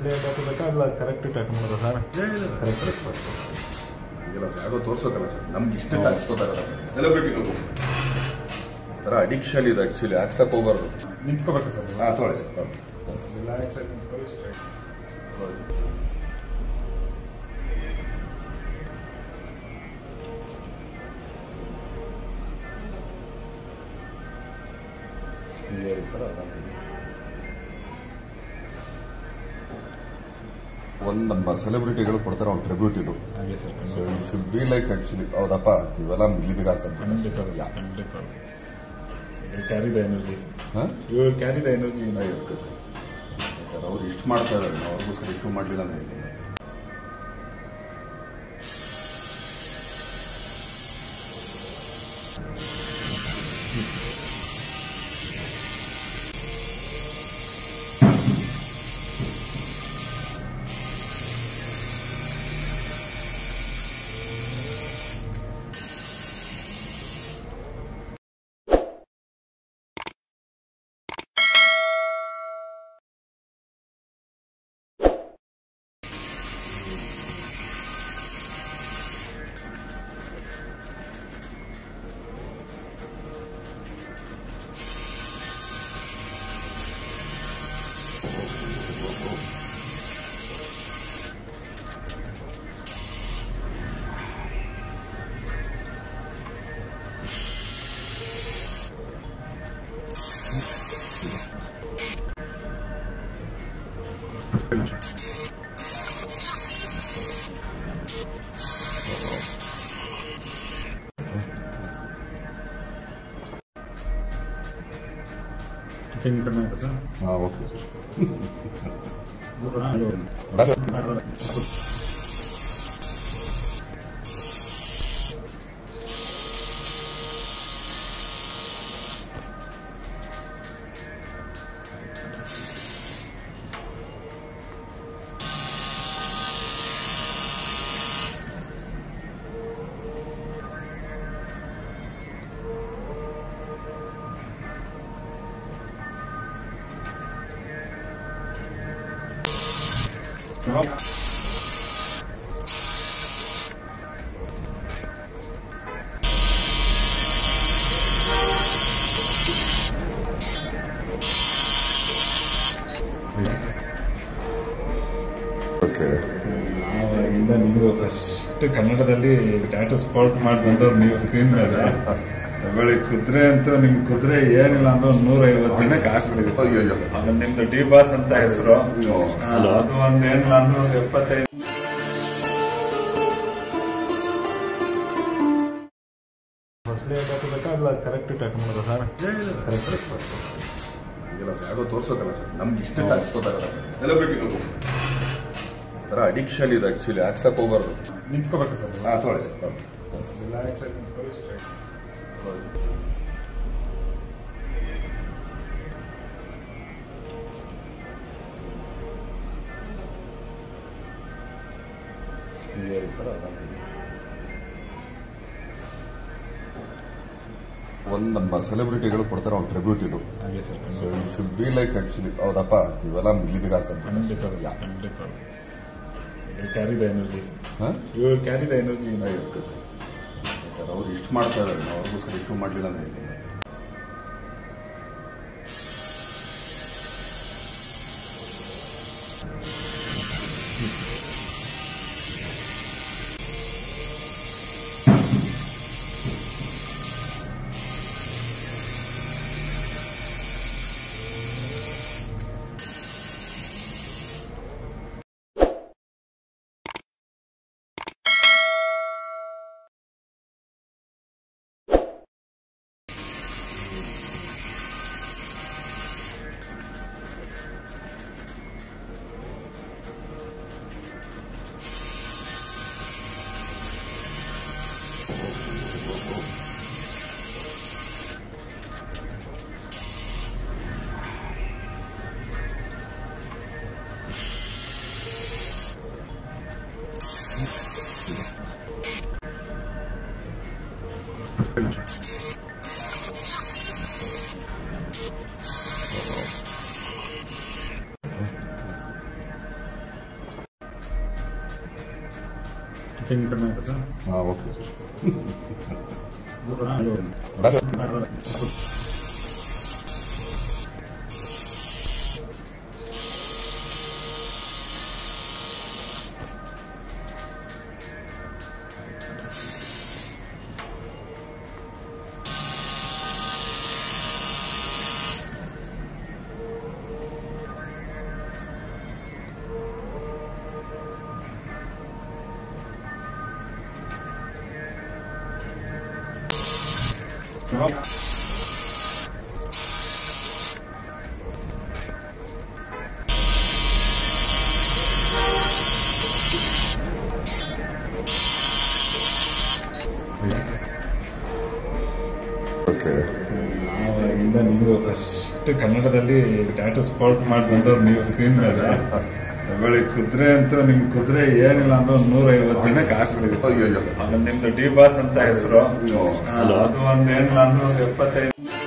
Firstly ಬೇಕಾ ಅಲ್ಲ correct ಟ್ಯಾಕ್ ಮಾಡೋದು ಸರ್ ಕರೆಕ್ಟ್ ಹಂಗೆಲ್ಲ ಯಾರೋ ತೋರ್ಸೋಕಲ್ಲ ಸರ್ ನಮ್ಗೆ ಇಷ್ಟಕ್ಕೆ ಹಾಕ್ಸ್ಕೋತಾರಲ್ಲ ಸೆಲೆಬ್ರಿಟಿಗಳು ಥರ ಅಡಿಕ್ಷನ್ ಇದೆ ಆ್ಯಕ್ಚುಲಿ ಹಾಕ್ಸಕ್ ಹೋಗ್ಬಾರ್ದು ನಿಂತ್ಕೋಬೇಕು ಸರ್ ಹಾಂ ತೊಗೊಳ್ಳಿ ಸರ್ ರಿಲ್ಯಾಕ್ಸ್ ಆಗಿ ನಿಂತ್ಕೊಳ್ಳಿ ಸ್ಟ್ರೈಟ್ ಸರ್ ಒಂದು ನಮ್ಮ ಸೆಲೆಬ್ರಿಟಿಗಳು ಕೊಡ್ತಾರೆ ಒಂದು ಟ್ರಿಬ್ಯೂಟ್ ಇದು ಹಾಗೆ sir so you should be like actually ಹೌದಪ್ಪ ನೀವೆಲ್ಲ ಇಲ್ಲಿದ್ದೀರಾ ಅಂತ ಖಂಡಿತ ಖಂಡಿತ ಕ್ಯಾರಿ ದ ಎನರ್ಜಿ ಹಾಂ you will carry the energy ಅವ್ರು ಇಷ್ಟು ಮಾಡ್ತಾ ಇದ್ದಾರೆ ನಾವು ಅವ್ರಿಗೋಸ್ಕರ ಇಷ್ಟು ಮಾಡಲಿಲ್ಲ ಅಂದ್ರೆ ಹೇಗೆ? ತಿಂಗ್ ಕಡಿಮೆ ಆಯ್ತಾ ಸರ್ ಹಾಂ ಓಕೆ ಸರ್ ಓಕೆ ಇಂದ ನೀವು ಫಸ್ಟ್ ಕನ್ನಡದಲ್ಲಿ ಟ್ಯಾಟು ಸ್ಪಾಟ್ ಮಾಡಿ ಬಂದವ್ರು ನೀವು ಸ್ಕ್ರೀನ್ ಮೇಲೆ ತಗೊಳ್ಳಿ ಕುದುರೆ ಅಂತ ನಿಮ್ ಕುದುರೆ ಏನಿಲ್ಲ ಅಂದ್ರೆ ಒಂದ್ ನೂರ ಐವತ್ತು ಜನಕ್ಕೆ ಹಾಕ್ಬಿಡಿದ್ವಿ ಅಯ್ಯಯ್ಯೋ. ಆಮೇಲೆ ನಿಮ್ದು ಡಿ ಬಾಸ್ ಅಂತ ಹೆಸರು ಅಯ್ಯೋ. ಅದು ಒಂದ್ ಏನಿಲ್ಲ ಅಂದ್ರೆ ಒಂದ್ ಎಪ್ಪತ್ತೈದು ಫಸ್ಟ್ಲಿ ಬೇಕಾ ಅಲ್ಲ ಕರೆಕ್ಟ್ ಟ್ಯಾಕ್ ಮಾಡೋದು ಸರ್ ಕರೆಕ್ಟ್ ಹಂಗೆಲ್ಲ ಯಾರೋ ತೋರ್ಸೋಕಲ್ಲ ಸರ್ ನಮ್ಗೆ ಇಷ್ಟಕ್ಕೆ ಹಾಕ್ಸ್ಕೋತಾರಲ್ಲ ಸೆಲೆಬ್ರಿಟಿಗಳು ಥರ ಅಡಿಕ್ಷನ್ ಇದೆ ಆ್ಯಕ್ಚುಲಿ ಹಾಕ್ಸಕ್ ಹೋಗ್ಬಾರ್ದು ನಿಂತ್ಕೋಬೇಕು ಸರ್ ಹಾಂ ತೊಗೊಳ್ಳಿ ಸರ್ ರಿಲ್ಯಾಕ್ಸ್ ಆಗಿ ನಿಂತ್ಕೊಳ್ಳಿ ಸ್ಟ್ರೈಟ್ ಸರ್ ಒಂದು ನಮ್ಮ ಸೆಲೆಬ್ರಿಟಿಗಳು ಕೊಡ್ತಾರೆ ಒಂದು ಟ್ರಿಬ್ಯೂಟ್ ಇದು ಹಾಗೆ sir so you should be like actually ಹೌದಪ್ಪ ನೀವೆಲ್ಲ ಇಲ್ಲಿದ್ದೀರಾ ಅಂತ ಖಂಡಿತ ಖಂಡಿತ ಕ್ಯಾರಿ ದ ಎನರ್ಜಿ ಹಾಂ you will carry the energy ಅವ್ರು ಇಷ್ಟು ಮಾಡ್ತಾ ಇದ್ದಾರೆ ನಾವು ಅವ್ರಿಗೋಸ್ಕರ ಇಷ್ಟು ಮಾಡಲಿಲ್ಲ ಅಂದ್ರೆ ಹೇಗೆ? ಹಿಂಗೆ ಕಡಿಮೆ ಆಯ್ತಾ ಸರ್ ಹಾಂ ಓಕೆ ಸರ್ ಓಕೆ ನಾವಾಗಿಂದ ನೀವು ಫಸ್ಟ್ ಕನ್ನಡದಲ್ಲಿ ಟ್ಯಾಟೂ ಸ್ಪಾಟ್ ಮಾಡಿ ಬಂದವ್ರು ನೀವು ಸ್ಕ್ರೀನ್ ಮೇಲೆ ತಗೊಳ್ಳಿ ಕುದುರೆ ಅಂತೂ ನಿಮ್ ಕುದುರೆ ಏನಿಲ್ಲ ಅಂದ್ರೆ ಒಂದ್ ನೂರ ಐವತ್ತು ದಿನಕ್ಕೆ ಹಾಕ್ಬಿಡಿದೆ ಅಯ್ಯೋ ನಿಮ್ದು ಡಿ ಬಾಸ್ ಅಂತ ಹೆಸರು ಅಯ್ಯೋ. ಅದು ಒಂದ್ ಏನಿಲ್ಲ ಅಂದ್ರೆ ಒಂದ್ ಎಪ್ಪತ್ತೈದು